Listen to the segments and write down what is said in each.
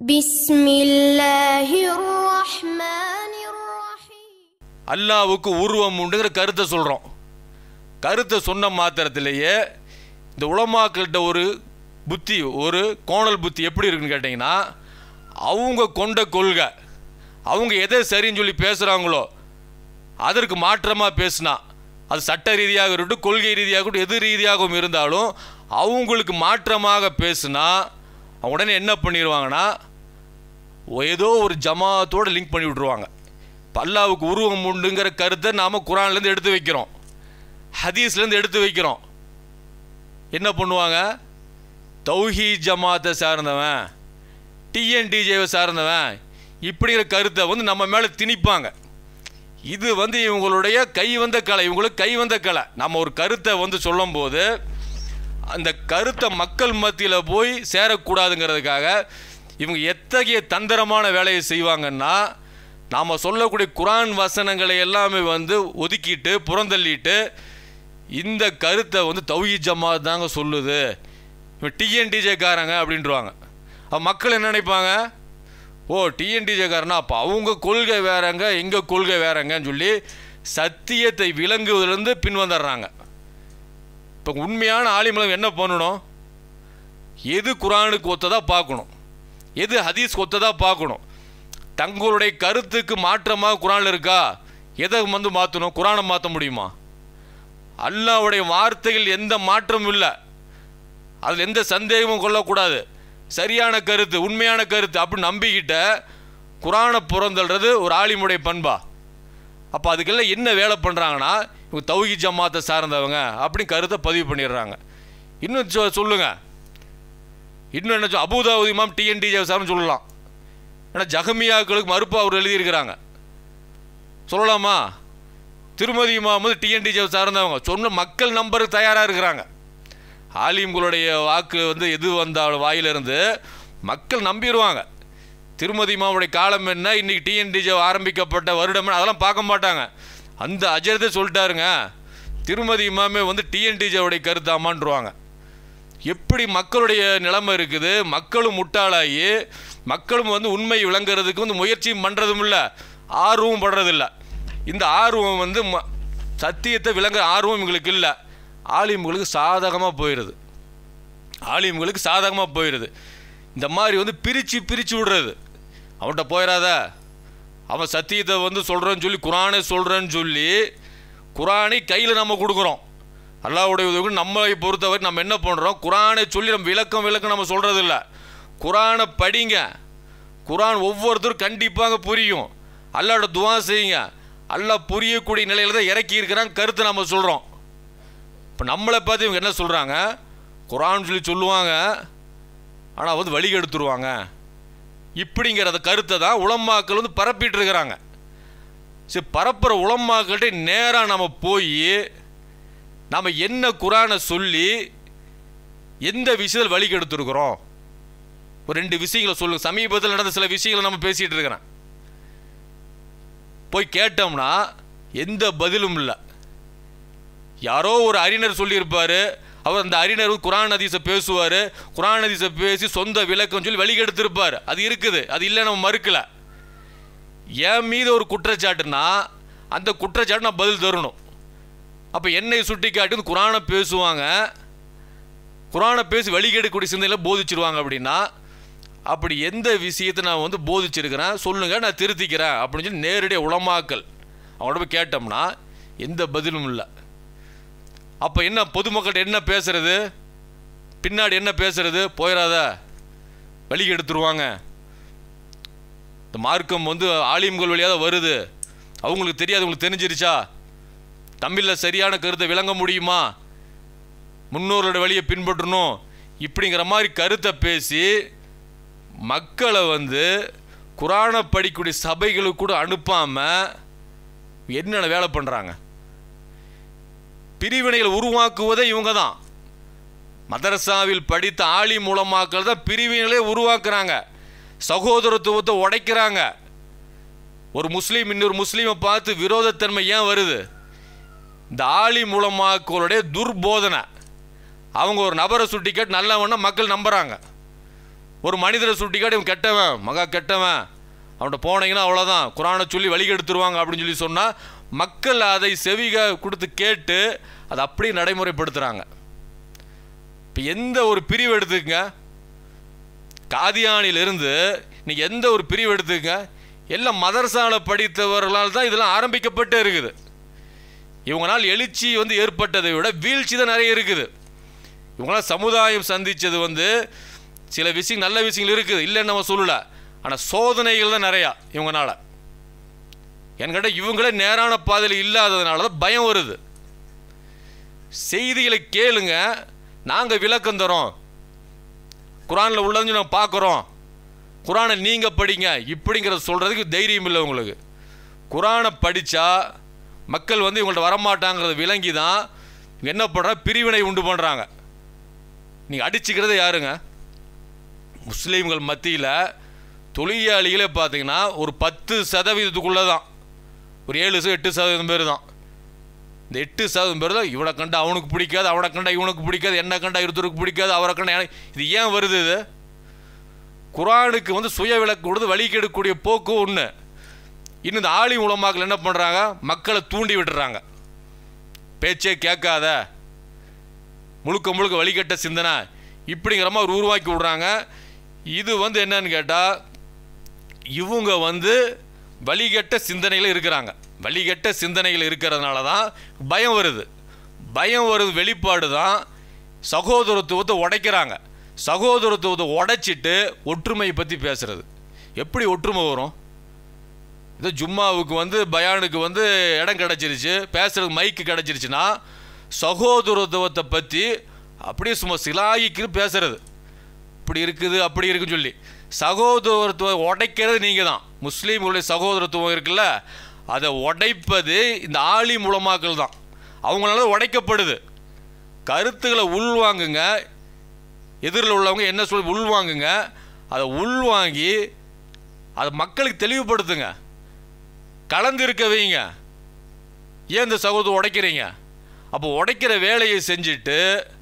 بسم الله الرحمن الرحيم அல்லாவுக்கு உருவம் உண்டுங்கிற கருத்தை சொல்கிறோம் கருத்தை சொன்ன மாத்திரத்திலேயே இந்த உலமாக்கள்கிட்ட ஒரு புத்தி ஒரு கோணல் புத்தி எப்படி இருக்குன்னு கேட்டிங்கன்னா அவங்க கொண்ட கொள்கை அவங்க எதை சரின்னு சொல்லி பேசுகிறாங்களோ அதற்கு மாற்றமாக பேசினா அது சட்ட ரீதியாக இருக்கட்டும் கொள்கை ரீதியாக இருக்கட்டும் எது ரீதியாகவும் இருந்தாலும் அவங்களுக்கு மாற்றமாக பேசுனா அவங்க உடனே என்ன பண்ணிடுவாங்கன்னா ஏதோ ஒரு ஜமாத்தோட லிங்க் பண்ணி விட்ருவாங்க இப்ப அல்லாவுக்கு உருவம் உண்டுங்கிற கருத்தை நாம் குரான்லேருந்து எடுத்து வைக்கிறோம் ஹதீஸ்லேருந்து எடுத்து வைக்கிறோம் என்ன பண்ணுவாங்க தௌஹி ஜமாத்தை சார்ந்தவன் டிஎன்டிஜேவை சார்ந்தவன் இப்படிங்கிற கருத்தை வந்து நம்ம மேலே திணிப்பாங்க இது வந்து இவங்களுடைய கை வந்த கலை இவங்களுக்கு கை வந்த கலை நம்ம ஒரு கருத்தை வந்து சொல்லும்போது அந்த கருத்தை மக்கள் மத்தியில் போய் சேரக்கூடாதுங்கிறதுக்காக இவங்க எத்தகைய தந்திரமான வேலையை செய்வாங்கன்னா நாம் சொல்லக்கூடிய குரான் வசனங்களை எல்லாமே வந்து ஒதுக்கிட்டு புறந்தள்ளிட்டு இந்த கருத்தை வந்து தௌஹி ஜமாத் தாங்க சொல்லுது இவன் டிஎன்டிஜேக்காரங்க அப்படின்ட்டுருவாங்க அப்போ மக்கள் என்ன நினைப்பாங்க ஓ டிஎன்டிஜேக்காரனா அப்போ அவங்க கொள்கை வேறங்க எங்கள் கொள்கை வேறங்கன்னு சொல்லி சத்தியத்தை விளங்குவதிலிருந்து பின் வந்துடுறாங்க இப்போ உண்மையான ஆலிமலம் என்ன பண்ணணும் எது குரானுக்கு ஒத்ததா பார்க்கணும் எது ஹதீஸ் ஒத்ததா பார்க்கணும் தங்களுடைய கருத்துக்கு மாற்றமாக குரான் இருக்கா எதை வந்து மாற்றணும் குரானை மாற்ற முடியுமா அல்லாவுடைய வார்த்தைகள் எந்த மாற்றமும் இல்லை அதில் எந்த சந்தேகமும் கொள்ளக்கூடாது சரியான கருத்து உண்மையான கருத்து அப்படின்னு நம்பிக்கிட்ட குரானை புறந்தல்றது ஒரு ஆலிமுடைய பண்பா அப்போ அதுக்கெல்லாம் என்ன வேலை பண்ணுறாங்கன்னா இவங்க தௌஹி ஜமாத்தை சார்ந்தவங்க அப்படின்னு கருத்தை பதிவு பண்ணிடுறாங்க இன்னும் சொ சொல்லுங்க இன்னும் என்ன சொல் அபுதாவுதி இமாம் டிஎன்டிஜே சார்னு சொல்லலாம் ஏன்னா ஜஹமியாக்களுக்கு மறுப்பு அவர் எழுதியிருக்கிறாங்க சொல்லலாமா திருமதி இமாம் வந்து டிஎன்டிஜே சார்ந்தவங்க சொன்ன மக்கள் நம்பருக்கு தயாராக இருக்கிறாங்க ஆலிம்களுடைய வாக்கு வந்து எது வந்தாலும் வாயிலிருந்து மக்கள் நம்பிடுவாங்க திருமதி இமாமுடைய காலம் என்ன இன்னைக்கு டிஎன்டிஜே ஆரம்பிக்கப்பட்ட வருடம் என்ன, அதெல்லாம் பார்க்க மாட்டாங்க அந்த அஜரத்தை சொல்லிட்டாருங்க திருமதி இமாமே வந்து டிஎன்டிஜேவுடைய கருத்தாமான்ருவாங்க எப்படி மக்களுடைய நிலைமை இருக்குது மக்களும் முட்டாளாகி மக்களும் வந்து உண்மை விளங்குறதுக்கு வந்து முயற்சியும் பண்ணுறதும் இல்லை ஆர்வம் படுறதில்ல இந்த ஆர்வம் வந்து ம- சத்தியத்தை விளங்குற ஆர்வம் இவங்களுக்கு இல்லை ஆலிம்களுக்கு சாதகமாக போயிடுது ஆலிம்களுக்கு சாதகமாக போயிடுது இந்த மாதிரி வந்து பிரித்து பிரித்து விடுறது அவன்கிட்ட போயிடாத அவன் சத்தியத்தை வந்து சொல்கிறேன்னு சொல்லி குரானை சொல்கிறேன்னு சொல்லி குரானை கையில் நம்ம கொடுக்குறோம் அல்லாவுடைய உதவி நம்மளை பொறுத்தவரை நம்ம என்ன பண்ணுறோம் குரானை சொல்லி நம்ம விளக்கம் விளக்கம் நம்ம சொல்கிறது இல்லை குரானை படிங்க குரான் ஒவ்வொருத்தரும் கண்டிப்பாக புரியும் அல்லாவோட துவா செய்யுங்க அல்லாஹ் புரியக்கூடிய நிலையில் தான் இறக்கி இருக்கிறான் கருத்தை நம்ம சொல்கிறோம் இப்போ நம்மளை பார்த்து இவங்க என்ன சொல்கிறாங்க குரான் சொல்லி சொல்லுவாங்க ஆனால் வந்து வழி கெடுத்துருவாங்க இப்படிங்கிற அந்த கருத்தை தான் உளமாக்கள் வந்து பரப்பிட்டு இருக்கிறாங்க சரி பரப்புகிற உளமாக்கள்கிட்ட நேராக நம்ம போய் நாம் என்ன குரானை சொல்லி எந்த விஷயத்தில் வழி கெடுத்துருக்குறோம் ஒரு ரெண்டு விஷயங்களை சொல்லுங்க சமீபத்தில் நடந்த சில விஷயங்களை நம்ம பேசிகிட்டு இருக்கிறேன் போய் கேட்டோம்னா எந்த பதிலும் இல்லை யாரோ ஒரு அறிஞர் சொல்லியிருப்பார் அவர் அந்த அறிஞர் வந்து குரான் ஹதீஸை பேசுவார் குரான் ஹதீஸை பேசி சொந்த விளக்கம் சொல்லி வழிகெடுத்திருப்பார் அது இருக்குது அது இல்லை நம்ம மறுக்கல என் மீது ஒரு குற்றச்சாட்டுனா அந்த குற்றச்சாட்டு நான் பதில் தரணும் அப்போ என்னை சுட்டி காட்டி வந்து குரானை பேசுவாங்க குரானை பேசி வழிகெடுக்கக்கூடிய சிந்தனையில் போதிச்சிருவாங்க அப்படின்னா அப்படி எந்த விஷயத்தை நான் வந்து போதிச்சிருக்கிறேன் சொல்லுங்கள் நான் திருத்திக்கிறேன் அப்படின்னு சொல்லி நேரடியாக உளமாக்கல் அவங்கள்ட்ட போய் கேட்டோம்னா எந்த பதிலும் இல்லை அப்போ என்ன பொதுமக்கள்கிட்ட என்ன பேசுறது பின்னாடி என்ன பேசுறது போயிடாத வழி எடுத்துருவாங்க இந்த மார்க்கம் வந்து ஆலிம்கள் வழியாக தான் வருது அவங்களுக்கு தெரியாது உங்களுக்கு தெரிஞ்சிருச்சா தமிழில் சரியான கருத்தை விளங்க முடியுமா முன்னோரோட வழியை பின்பற்றணும் இப்படிங்கிற மாதிரி கருத்தை பேசி மக்களை வந்து குரானை படிக்கக்கூடிய சபைகளுக்கு கூட அனுப்பாமல் என்னென்ன வேலை பண்ணுறாங்க பிரிவினைகளை உருவாக்குவதே இவங்க தான் மதரசாவில் படித்த ஆலி மூலமாக்கள் தான் பிரிவினைகளே உருவாக்குறாங்க சகோதரத்துவத்தை உடைக்கிறாங்க ஒரு முஸ்லீம் இன்னொரு முஸ்லீமை பார்த்து விரோதத்தன்மை ஏன் வருது இந்த ஆலி மூலமாக்களுடைய துர்போதனை அவங்க ஒரு நபரை சுட்டிக்காட்டு நல்லவன்னா மக்கள் நம்புகிறாங்க ஒரு மனிதரை சுட்டிக்காட்டி இவன் கெட்டவன் மகா கெட்டவன் அவன்கிட்ட போனீங்கன்னா அவ்வளோதான் குரானை சொல்லி வழிகெடுத்துருவாங்க அப்படின்னு சொல்லி சொன்னால் மக்கள் அதை செவிக கொடுத்து கேட்டு அதை அப்படியே நடைமுறைப்படுத்துகிறாங்க இப்போ எந்த ஒரு பிரிவு எடுத்துக்கங்க காதியானிலிருந்து நீங்கள் எந்த ஒரு பிரிவு எடுத்துக்கங்க எல்லாம் மதரசால படித்தவர்களால் தான் இதெல்லாம் ஆரம்பிக்கப்பட்டு இருக்குது இவங்களால் எழுச்சி வந்து ஏற்பட்டதை விட வீழ்ச்சி தான் நிறைய இருக்குது இவங்களால் சமுதாயம் சந்தித்தது வந்து சில விஷயம் நல்ல விஷயங்கள் இருக்குது இல்லைன்னு நம்ம சொல்லலை ஆனால் சோதனைகள் தான் நிறையா இவங்கனால என்கிட்ட இவங்களே நேரான பாதையில் இல்லாததுனால தான் பயம் வருது செய்திகளை கேளுங்க நாங்கள் விளக்கம் தரோம் குரானில் உள்ளதுன்னு நான் பார்க்குறோம் குரானை நீங்கள் படிங்க இப்படிங்கிறத சொல்கிறதுக்கு தைரியம் இல்லை உங்களுக்கு குரானை படித்தா மக்கள் வந்து இவங்கள்ட்ட வரமாட்டாங்கிறத விளங்கி தான் இவங்க என்ன பண்ணுறா பிரிவினை உண்டு பண்ணுறாங்க நீங்கள் அடிச்சுக்கிறது யாருங்க முஸ்லீம்கள் மத்தியில் தொழிலாளிகளே பார்த்தீங்கன்னா ஒரு பத்து சதவீதத்துக்குள்ளே தான் ஒரு ஏழு ச- எட்டு சதவீதம் பேர் தான் இந்த எட்டு சதவீதம் பேர் தான் இவனை கண்டா அவனுக்கு பிடிக்காது அவனை கண்டா இவனுக்கு பிடிக்காது என்ன கண்டா இருத்தருக்கு பிடிக்காது அவரை கண்டா எனக்கு இது ஏன் வருது இது குரானுக்கு வந்து சுய விளக்கு கொடுத்து வழி கெடுக்கக்கூடிய போக்கு ஒன்று இன்னும் இந்த ஆளி மூலமாக என்ன பண்ணுறாங்க மக்களை தூண்டி விட்டுறாங்க பேச்சே கேட்காத முழுக்க முழுக்க வழிகட்ட சிந்தனை இப்படிங்கிற மாதிரி உருவாக்கி விடுறாங்க இது வந்து என்னன்னு கேட்டால் இவங்க வந்து வழிகட்ட சிந்தனையில் இருக்கிறாங்க வழிகட்ட சிந்தனைகள் இருக்கிறதுனால தான் பயம் வருது பயம் வருது வெளிப்பாடு தான் சகோதரத்துவத்தை உடைக்கிறாங்க சகோதரத்துவத்தை உடைச்சிட்டு ஒற்றுமையை பற்றி பேசுறது எப்படி ஒற்றுமை வரும் இது ஜும்மாவுக்கு வந்து பயானுக்கு வந்து இடம் கிடச்சிருச்சு பேசுறதுக்கு மைக்கு கிடச்சிருச்சுன்னா சகோதரத்துவத்தை பற்றி அப்படியே சும்மா சிலாயிக்கு பேசுறது இப்படி இருக்குது அப்படி இருக்குன்னு சொல்லி சகோதரத்துவம் உடைக்கிறது நீங்கள் தான் முஸ்லீம்களுடைய சகோதரத்துவம் இருக்குல்ல அதை உடைப்பது இந்த ஆளி மூலமாக்கள் தான் அவங்களால உடைக்கப்படுது கருத்துக்களை உள்வாங்குங்க எதிரில் உள்ளவங்க என்ன சொல்லி உள்வாங்குங்க அதை உள்வாங்கி அதை மக்களுக்கு தெளிவுபடுத்துங்க கலந்து இருக்க வைங்க ஏன் இந்த சகோதரம் உடைக்கிறீங்க அப்போ உடைக்கிற வேலையை செஞ்சுட்டு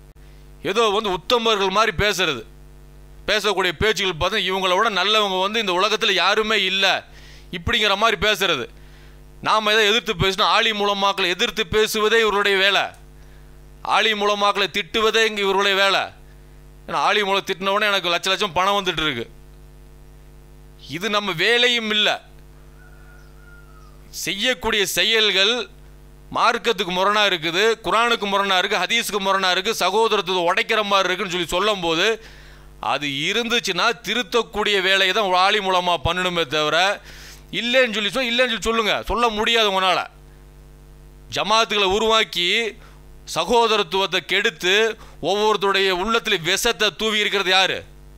ஏதோ வந்து உத்தமர்கள் மாதிரி பேசுறது பேசக்கூடிய பேச்சுகள் பார்த்தா இவங்கள விட நல்லவங்க வந்து இந்த உலகத்தில் யாருமே இல்லை இப்படிங்கிற மாதிரி பேசுறது நாம் எதை எதிர்த்து பேசினா ஆளி மூலமாக்களை எதிர்த்து பேசுவதே இவருடைய வேலை ஆளி மூலமாக்களை திட்டுவதே இங்கே இவருடைய வேலை ஏன்னா ஆளி மூலம் திட்டினவுடனே எனக்கு லட்ச லட்சம் பணம் வந்துட்டு இருக்கு இது நம்ம வேலையும் இல்லை செய்யக்கூடிய செயல்கள் மார்க்கத்துக்கு முரணாக இருக்குது குரானுக்கு முரணாக இருக்குது ஹதீஸுக்கு முரணாக இருக்குது சகோதரத்துவத்தை உடைக்கிற மாதிரி இருக்குன்னு சொல்லி சொல்லும்போது அது இருந்துச்சுன்னா திருத்தக்கூடிய வேலையை தான் ஆளி மூலமாக பண்ணணுமே தவிர இல்லைன்னு சொல்லி சொல் இல்லைன்னு சொல்லி சொல்லுங்கள் சொல்ல முடியாது உங்களால் ஜமாத்துகளை உருவாக்கி சகோதரத்துவத்தை கெடுத்து ஒவ்வொருத்தருடைய உள்ளத்தில் விஷத்தை தூவி இருக்கிறது யாரு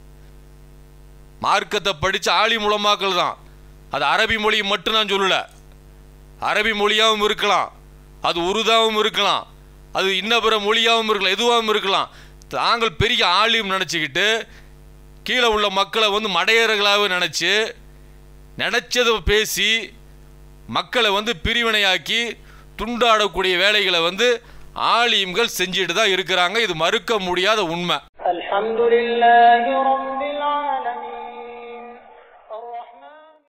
மார்க்கத்தை படித்த ஆளி மூலமாக்கள் தான் அது அரபி மொழி மட்டும் நான் சொல்லலை அரபி மொழியாகவும் இருக்கலாம் அது உருதாவும் இருக்கலாம் அது இன்ன பிற மொழியாகவும் இருக்கலாம் எதுவாகவும் இருக்கலாம் தாங்கள் பெரிய ஆலிம் நினச்சிக்கிட்டு கீழே உள்ள மக்களை வந்து மடையர்களாக நினச்சி நினச்சதை பேசி மக்களை வந்து பிரிவினையாக்கி துண்டாடக்கூடிய வேலைகளை வந்து ஆலிம்கள் செஞ்சுட்டு தான் இருக்கிறாங்க இது மறுக்க முடியாத உண்மை الحمد لله رب